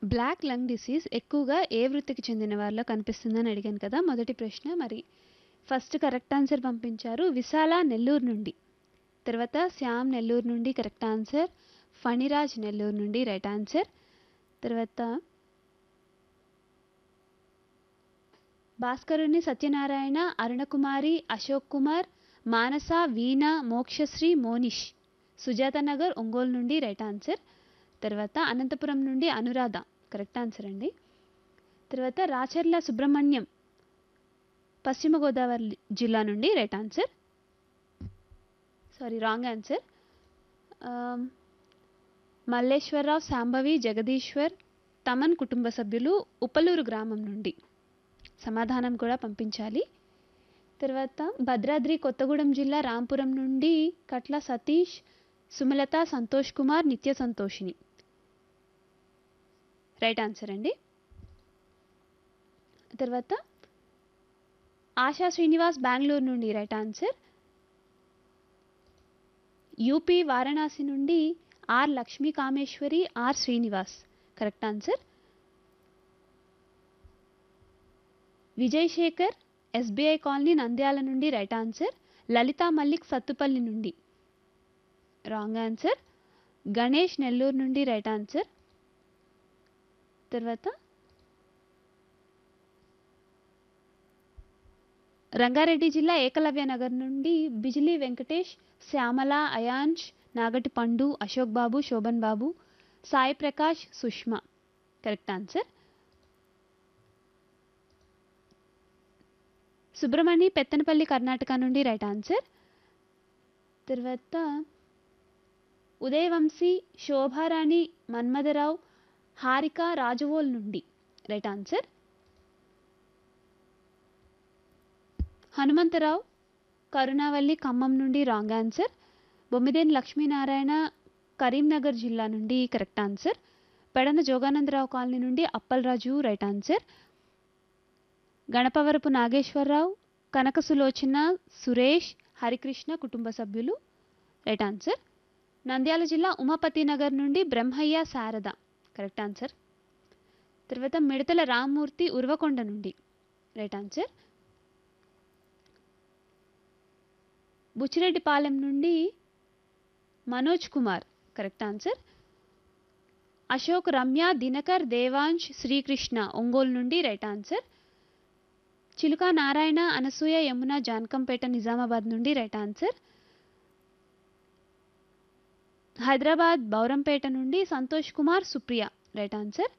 black lung disease ఎక్కువగా ఏ వృత్తికి చెందిన వారిలో కనిపిస్తుందని అడిగాను కదా మొదటి ప్రశ్న మరి ఫస్ట్ కరెక్ట్ ఆన్సర్ పంపించారు విశాల నెల్లూరు నుండి తర్వాత శ్యామ్ నెల్లూరు నుండి కరెక్ట్ ఆన్సర్ ఫణిరాజ్ నెల్లూరు నుండి రైట్ ఆన్సర్ తర్వాత భాస్కరుని సత్యనారాయణ అరుణకుమారి అశోక్ కుమార్ మానస వీణ మోక్షశ్రీ మోనిష్ సుజాత నగర్ ఒంగోలు నుండి రైట్ ఆన్సర్ తర్వాత అనంతపురం నుండి అనురాధ కరెక్ట్ ఆన్సర్ అండి తర్వాత రాచర్ల సుబ్రహ్మణ్యం పశ్చిమ గోదావరి జిల్లా నుండి right answer sorry wrong answer Malleswararao Shambhavi Jagadishwar Thaman కుటుంబ సభ్యులు ఉపలూరు గ్రామం నుండి సమాధానం కూడా పంపించాలి తర్వాత భద్రాద్రి కొత్తగూడెం జిల్లా రాంపురం నుండి కట్ల సతీష్ సుమలత సంతోష్ కుమార్ నిత్య సంతోషిని రైట్ ఆన్సర్ అండి తర్వాత ఆశా శ్రీనివాస్ బెంగళూరు నుండి రైట్ ఆన్సర్ యూపీ వారణాసి నుండి R Lakshmi Kameswari R Srinivas correct answer Vijay Shekar SBI colony Nandyal నుండి రైట్ ఆన్సర్ లలితా మల్లిక్ సత్తుపల్లి నుండి రాంగ్ ఆన్సర్ గణేష్ నెల్లూరు నుండి రైట్ ఆన్సర్ తర్వాత రంగారెడ్డి జిల్లా ఏకలవ్య నగర్ నుండి బిజిలీ వెంకటేష్ శ్యామల అయాంష్ నాగటి పండు అశోక్ బాబు శోభన్ బాబు సాయి ప్రకాష్ సుష్మా కరెక్ట్ ఆన్సర్ సుబ్రమణి పెత్తనపల్లి కర్ణాటక నుండి రైట్ ఆన్సర్ తర్వాత ఉదయవంశీ శోభారాణి మన్మథరావు హారిక రాజవోల్ నుండి రైట్ ఆన్సర్ హనుమంతరావు కరుణావల్లి ఖమ్మం నుండి రాంగ్ ఆన్సర్ బొమ్మిదేని లక్ష్మీనారాయణ కరీంనగర్ జిల్లా నుండి correct answer Pedana Joganandarao colony నుండి అప్పలరాజు రైట్ ఆన్సర్ గణపవరపు నాగేశ్వరరావు కనక సులోచన సురేష్ హరికృష్ణ కుటుంబ సభ్యులు రైట్ ఆన్సర్ నంద్యాల జిల్లా ఉమాపతి నగర్ నుండి బ్రహ్మయ్య శారద కరెక్ట్ ఆన్సర్ తర్వాత మిడతల రామ్మూర్తి ఉర్వకొండ నుండి రైట్ ఆన్సర్ బుచ్చిరెడ్డిపాలెం నుండి మనోజ్ కుమార్ కరెక్ట్ ఆన్సర్ అశోక్ రమ్య దినకర్ దేవాంశ్ శ్రీకృష్ణ ఒంగోలు నుండి రైట్ ఆన్సర్ చిలుక నారాయణ అనసూయ యమున జానకంపేట నిజామాబాద్ నుండి రైట్ ఆన్సర్ హైదరాబాద్ బౌరంపేట నుండి సంతోష్ కుమార్ సుప్రియ రైట్ ఆన్సర్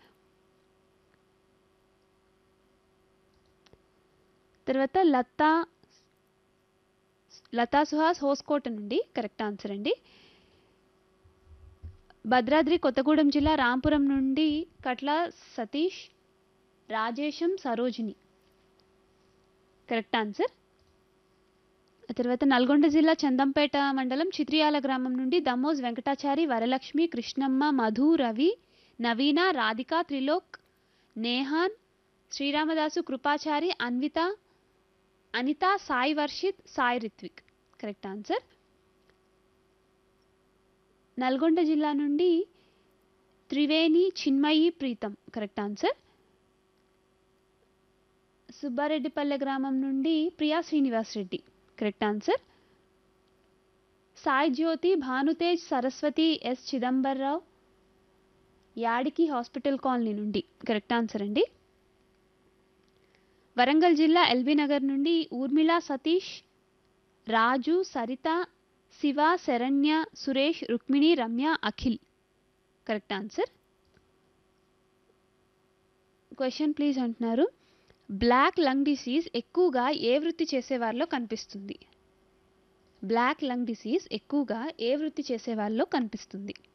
తర్వాత లతా లతా సుహాస్ హోస్కోట నుండి కరెక్ట్ ఆన్సర్ అండి భద్రాద్రి కొత్తగూడెం జిల్లా రాంపురం నుండి కట్ల సతీష్ రాజేశం సరోజిని కరెక్ట్ ఆన్సర్ ఆ తర్వాత నల్గొండ జిల్లా చందంపేట మండలం చిత్రియాల గ్రామం నుండి దమ్మోజ్ వెంకటాచారి వరలక్ష్మి కృష్ణమ్మ మధు రవి నవీన రాధిక త్రిలోక్ నేహాన్ శ్రీరామదాసు కృపాచారి అన్విత అనిత సాయి వర్షిత్ సాయి రిత్విక్ కరెక్ట్ ఆన్సర్ నల్గొండ జిల్లా నుండి త్రివేణి చిన్మయి ప్రీతం కరెక్ట్ ఆన్సర్ సుబ్బారెడ్డిపల్లె గ్రామం నుండి Priya Srinivas Reddy correct answer Sai Jyothi Bhanutej Saraswathi S Chidambarrao Yadiki hospital colony నుండి కరెక్ట్ ఆన్సర్ అండి వరంగల్ జిల్లా ఎల్బీ నగర్ నుండి Urmila Satish Raju Saritha Siva Saranya Suresh Rukmini Ramya Akhil correct answer question please అంటున్నారు బ్లాక్ లంగ్ డిసీజ్ ఎక్కువగా ఏ వృత్తి చేసేవారిలో కనిపిస్తుంది బ్లాక్ లంగ్ డిసీజ్ ఎక్కువగా ఏ వృత్తి చేసేవారిలో కనిపిస్తుంది